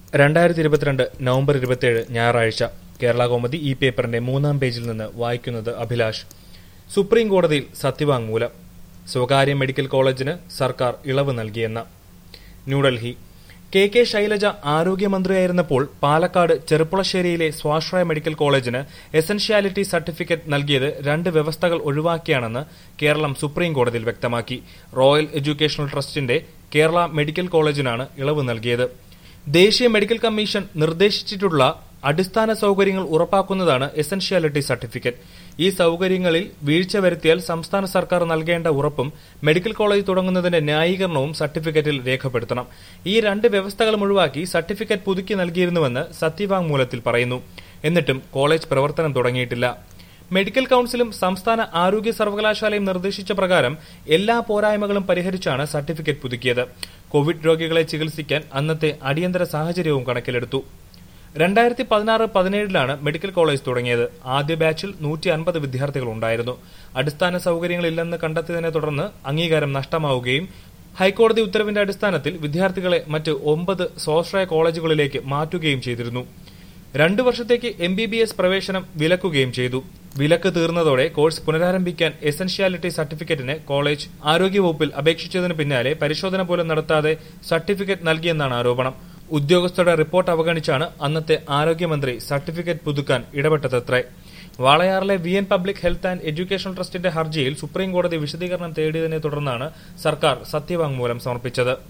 രണ്ടായിരത്തി ഇരുപത്തിരണ്ട് നവംബർ ഇരുപത്തിയേഴ് ഞായറാഴ്ച കേരള കോമതി ഈ പേപ്പറിന്റെ മൂന്നാം പേജിൽ നിന്ന് വായിക്കുന്നത് അഭിലാഷ് സുപ്രീം കോടതിയിൽ സത്യവാങ്മൂലം സ്വകാര്യ മെഡിക്കൽ കോളേജിന് സർക്കാർ ഇളവ് നൽകിയെന്ന ന്യൂഡൽഹി കെ കെ ശൈലജ ആരോഗ്യമന്ത്രിയായിരുന്നപ്പോൾ പാലക്കാട് ചെറുപ്പുളശ്ശേരിയിലെ സ്വാശ്രയ മെഡിക്കൽ കോളേജിന് എസൻഷ്യാലിറ്റി സർട്ടിഫിക്കറ്റ് നൽകിയത് രണ്ട് വ്യവസ്ഥകൾ ഒഴിവാക്കിയാണെന്ന് കേരളം സുപ്രീം കോടതിയിൽ വ്യക്തമാക്കി റോയൽ എഡ്യൂക്കേഷണൽ ട്രസ്റ്റിന്റെ കേരള മെഡിക്കൽ കോളേജിനാണ് ഇളവ് നൽകിയത് ദേശീയ മെഡിക്കൽ കമ്മീഷൻ നിർദ്ദേശിച്ചിട്ടുള്ള അടിസ്ഥാന സൗകര്യങ്ങൾ ഉറപ്പാക്കുന്നതാണ് എസൻഷ്യാലിറ്റി സർട്ടിഫിക്കറ്റ് ഈ സൗകര്യങ്ങളിൽ വീഴ്ച വരുത്തിയാൽ സംസ്ഥാന സർക്കാർ നൽകേണ്ട ഉറപ്പും മെഡിക്കൽ കോളേജ് തുടങ്ങുന്നതിന്റെ ന്യായീകരണവും സർട്ടിഫിക്കറ്റിൽ രേഖപ്പെടുത്തണം ഈ രണ്ട് വ്യവസ്ഥകളും ഒഴിവാക്കി സർട്ടിഫിക്കറ്റ് പുതുക്കി നൽകിയിരുന്നുവെന്ന് സത്യവാങ്മൂലത്തിൽ പറയുന്നു എന്നിട്ടും കോളേജ് പ്രവർത്തനം തുടങ്ങിയിട്ടില്ല മെഡിക്കൽ കൌൺസിലും സംസ്ഥാന ആരോഗ്യ സർവകലാശാലയും നിർദ്ദേശിച്ച പ്രകാരം എല്ലാ പോരായ്മകളും പരിഹരിച്ചാണ് സർട്ടിഫിക്കറ്റ് പുതുക്കിയത് കോവിഡ് രോഗികളെ ചികിത്സിക്കാൻ അന്നത്തെ അടിയന്തര സാഹചര്യവും കണക്കിലെടുത്തു രണ്ടായിരത്തി പതിനാറ് പതിനേഴിലാണ് മെഡിക്കൽ കോളേജ് തുടങ്ങിയത് ആദ്യ ബാച്ചിൽ നൂറ്റി അൻപത് വിദ്യാർത്ഥികൾ ഉണ്ടായിരുന്നു അടിസ്ഥാന സൗകര്യങ്ങളില്ലെന്ന് കണ്ടെത്തിയതിനെ തുടർന്ന് അംഗീകാരം നഷ്ടമാവുകയും ഹൈക്കോടതി ഉത്തരവിന്റെ അടിസ്ഥാനത്തിൽ വിദ്യാർത്ഥികളെ മറ്റ് ഒമ്പത് സ്വാശ്രയ കോളേജുകളിലേക്ക് മാറ്റുകയും ചെയ്തിരുന്നു രണ്ടു വർഷത്തേക്ക് എം ബി ബി എസ് പ്രവേശനം വിലക്കുകയും ചെയ്തു വിലക്ക് തീർന്നതോടെ കോഴ്സ് പുനരാരംഭിക്കാൻ എസൻഷ്യാലിറ്റി സർട്ടിഫിക്കറ്റിന് കോളേജ് ആരോഗ്യവകുപ്പിൽ അപേക്ഷിച്ചതിന് പിന്നാലെ പരിശോധന പോലും നടത്താതെ സർട്ടിഫിക്കറ്റ് നൽകിയെന്നാണ് ആരോപണം ഉദ്യോഗസ്ഥരുടെ റിപ്പോർട്ട് അവഗണിച്ചാണ് അന്നത്തെ ആരോഗ്യമന്ത്രി സർട്ടിഫിക്കറ്റ് പുതുക്കാൻ ഇടപെട്ടതത്രേ വാളയാറിലെ V N public health and education ട്രസ്റ്റിന്റെ ഹർജിയിൽ സുപ്രീം കോടതി വിശദീകരണം തേടിയതിനെ തുടർന്നാണ് സർക്കാർ സത്യവാങ്മൂലം സമർപ്പിച്ചത്